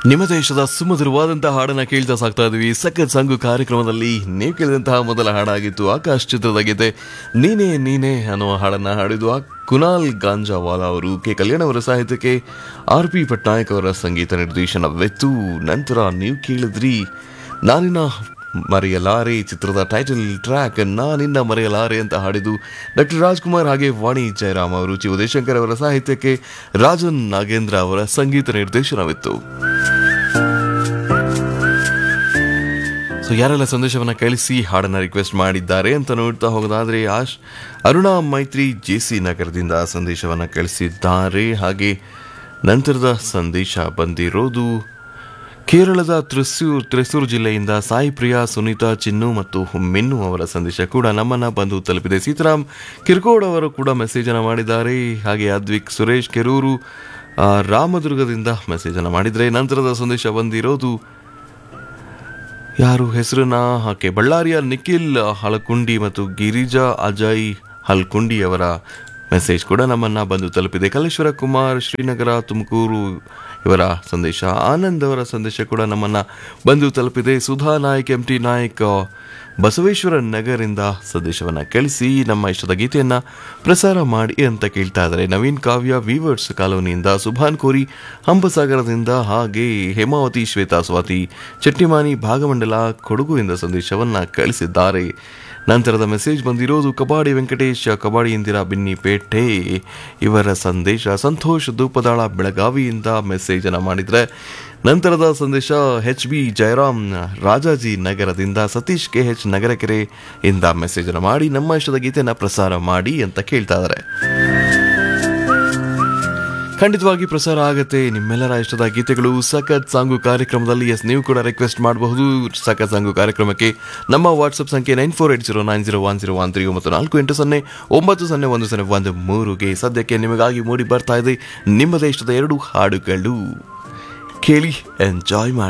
ನಿಮ್ಮ ದೇಶದ ಸುಮಧುರವಾದಂತಹ ಹಾಡನ್ನ ಕೇಳ್ತಾ ಸಾಕ್ತಾ ಇದ್ವಿ ಸಖತ್ ಸಂಗು ಕಾರ್ಯಕ್ರಮದಲ್ಲಿ ನೀವು ಕೇಳಿದಂತಹ ಮೊದಲ ಹಾಡಾಗಿತ್ತು ಆಕಾಶ್ ಚಿತ್ರದ ಗೀತೆ ನೀನೇ ನೀನೇ ಅನ್ನುವ ಹಾಡನ್ನ ಹಾಡಿದ್ದು ಆ ಕುನಾಲ್ ಗಾಂಜಾವಾಲಾ ಅವರು ಕೆ ಕಲ್ಯಾಣ್ ಅವರ ಸಾಹಿತ್ಯಕ್ಕೆ ಆರ್ ಪಿ ಪಟ್ನಾಯಕ್ ಅವರ ಸಂಗೀತ ನಿರ್ದೇಶನವಿತ್ತು ನಂತರ ನೀವು ಕೇಳಿದ್ರಿ ನಾನಿನ ಮರೆಯಲಾರೆ ಚಿತ್ರದ ಟೈಟಲ್ ಟ್ರ್ಯಾಕ್ ನಾನಿನ್ನ ಮರೆಯಲಾರೆ ಅಂತ ಹಾಡಿದ್ದು ಡಾಕ್ಟರ್ ರಾಜ್ಕುಮಾರ್ ಹಾಗೆ ವಾಣಿ ಜಯರಾಮ್ ಅವರು ಚಿ ಉದಯಶಂಕರ್ ಅವರ ಸಾಹಿತ್ಯಕ್ಕೆ ರಾಜನ್ ನಾಗೇಂದ್ರ ಅವರ ಸಂಗೀತ ನಿರ್ದೇಶನವಿತ್ತು ಸೊ ಯಾರೆಲ್ಲ ಸಂದೇಶವನ್ನ ಕಳಿಸಿ ಹಾಡನ್ನ ರಿಕ್ವೆಸ್ಟ್ ಮಾಡಿದ್ದಾರೆ ಅಂತ ನೋಡ್ತಾ ಹೋಗೋದಾದ್ರೆ ಆಶ್ ಅರುಣಾ ಮೈತ್ರಿ ಜೆ ಸಿ ನಗರದಿಂದ ಸಂದೇಶವನ್ನ ಕಳಿಸಿದ್ದಾರೆ ಹಾಗೆ ನಂತರದ ಸಂದೇಶ ಬಂದಿರೋದು ಕೇರಳದ ತ್ರಿಸೂರ್ ತ್ರಿಸೂರು ಜಿಲ್ಲೆಯಿಂದ ಸಾಯಿ ಪ್ರಿಯಾ ಸುನೀತಾ ಚಿನ್ನು ಮತ್ತು ಮಿನ್ನು ಅವರ ಸಂದೇಶ ಕೂಡ ನಮ್ಮನ್ನ ಬಂದು ತಲುಪಿದೆ ಸೀತಾರಾಮ್ ಕಿರ್ಕೋಡ್ ಅವರು ಕೂಡ ಮೆಸೇಜ್ ಅನ್ನು ಮಾಡಿದ್ದಾರೆ ಹಾಗೆ ಅದ್ವಿಕ್ ಸುರೇಶ್ ಕೆರೂರು ಆ, ರಾಮದುರ್ಗದಿಂದ ಮೆಸೇಜ್ ಅನ್ನು ಮಾಡಿದರೆ ನಂತರದ ಸಂದೇಶ ಬಂದಿರೋದು ಯಾರು ಹೆಸರನ್ನ ಹಾಕೆ ಬಳ್ಳಾರಿಯ ನಿಖಿಲ್ ಹಳಕುಂಡಿ ಮತ್ತು ಗಿರಿಜಾ ಅಜಯ್ ಹಲ್ಕುಂಡಿ ಅವರ ಮೆಸೇಜ್ ಕೂಡ ನಮ್ಮನ್ನ ಬಂದು ತಲುಪಿದೆ ಕಲೇಶ್ವರ ಕುಮಾರ್ ಶ್ರೀನಗರ ತುಮಕೂರು ಇವರ ಸಂದೇಶ ಆನಂದ್ ಅವರ ಸಂದೇಶ ಕೂಡ ನಮ್ಮನ್ನ ಬಂದು ತಲುಪಿದೆ ಸುಧಾ ನಾಯಕ್ ಎಂ ಟಿ ನಾಯಕ್ ಬಸವೇಶ್ವರ ನಗರಿಂದ ಸಂದೇಶವನ್ನ ಕಳಿಸಿ ನಮ್ಮ ಇಷ್ಟದ ಗೀತೆಯನ್ನ ಪ್ರಸಾರ ಮಾಡಿ ಅಂತ ಕೇಳ್ತಾ ಇದ್ದಾರೆ ನವೀನ್ ಕಾವ್ಯ ವೀವರ್ಸ್ ಕಾಲೋನಿಯಿಂದ ಸುಭಾನ್ ಕೋರಿ ಹಂಪಸಾಗರದಿಂದ ಹಾಗೆ ಹೇಮಾವತಿ ಶ್ವೇತಾ ಸ್ವಾತಿ ಚಟ್ಟಿಮಾನಿ ಭಾಗಮಂಡಲ ಕೊಡಗುವಿಂದ ಸಂದೇಶವನ್ನ ಕಳಿಸಿದ್ದಾರೆ ನಂತರದ ಮೆಸೇಜ್ ಬಂದಿರೋದು ಕಬಾಡಿ ವೆಂಕಟೇಶ್ ಕಬಾಡಿ ಇಂದಿರಾ ಬಿನ್ನಿಪೇಟೆ ಇವರ ಸಂದೇಶ ಸಂತೋಷ್ ಧೂಪದಾಳ ಬೆಳಗಾವಿಯಿಂದ ಮೆಸೇಜ್ ಅನ್ನ ಮಾಡಿದ್ರೆ ನಂತರದ ಸಂದೇಶ ಎಚ್ ಬಿ ಜಯರಾಮ್ ರಾಜಾಜಿ ನಗರದಿಂದ ಸತೀಶ್ ಕೆ ಎಚ್ ನಗರಕೆರೆ ಇಂದ ಮೆಸೇಜ್ ಅನ್ನು ಮಾಡಿ ನಮ್ಮ ಇಷ್ಟದ ಗೀತೆಯನ್ನ ಪ್ರಸಾರ ಮಾಡಿ ಅಂತ ಕೇಳ್ತಾ ಇದ್ದಾರೆ ಖಂಡಿತವಾಗಿ ಪ್ರಸಾರ ಆಗುತ್ತೆ ನಿಮ್ಮೆಲ್ಲರ ಇಷ್ಟದ ಗೀತೆಗಳು ಸಖತ್ ಸಾಂಗು ಕಾರ್ಯಕ್ರಮದಲ್ಲಿ ಎಸ್ ನೀವು ಕೂಡ ರಿಕ್ವೆಸ್ಟ್ ಮಾಡಬಹುದು ಸಖತ್ ಸಾಂಗು ಕಾರ್ಯಕ್ರಮಕ್ಕೆ ನಮ್ಮ ವಾಟ್ಸಪ್ ಸಂಖ್ಯೆ nine four eight zero nine zero one zero one three ಒಂಬತ್ತು ನಾಲ್ಕು ಎಂಟು ಸೊನ್ನೆ ಒಂಬತ್ತು ಸೊನ್ನೆ ಒಂದು ಸೊನ್ನೆ ಒಂದು ಮೂರುಗೆ ಸದ್ಯಕ್ಕೆ ನಿಮಗಾಗಿ ಮೂಡಿ ಬರ್ತಾ ಇದೆ ನಿಮ್ಮದೇ ಇಷ್ಟದ ಎರಡು ಹಾಡುಗಳು ಕೇಳಿ ಎಂಜಾಯ್ ಮಾಡಿ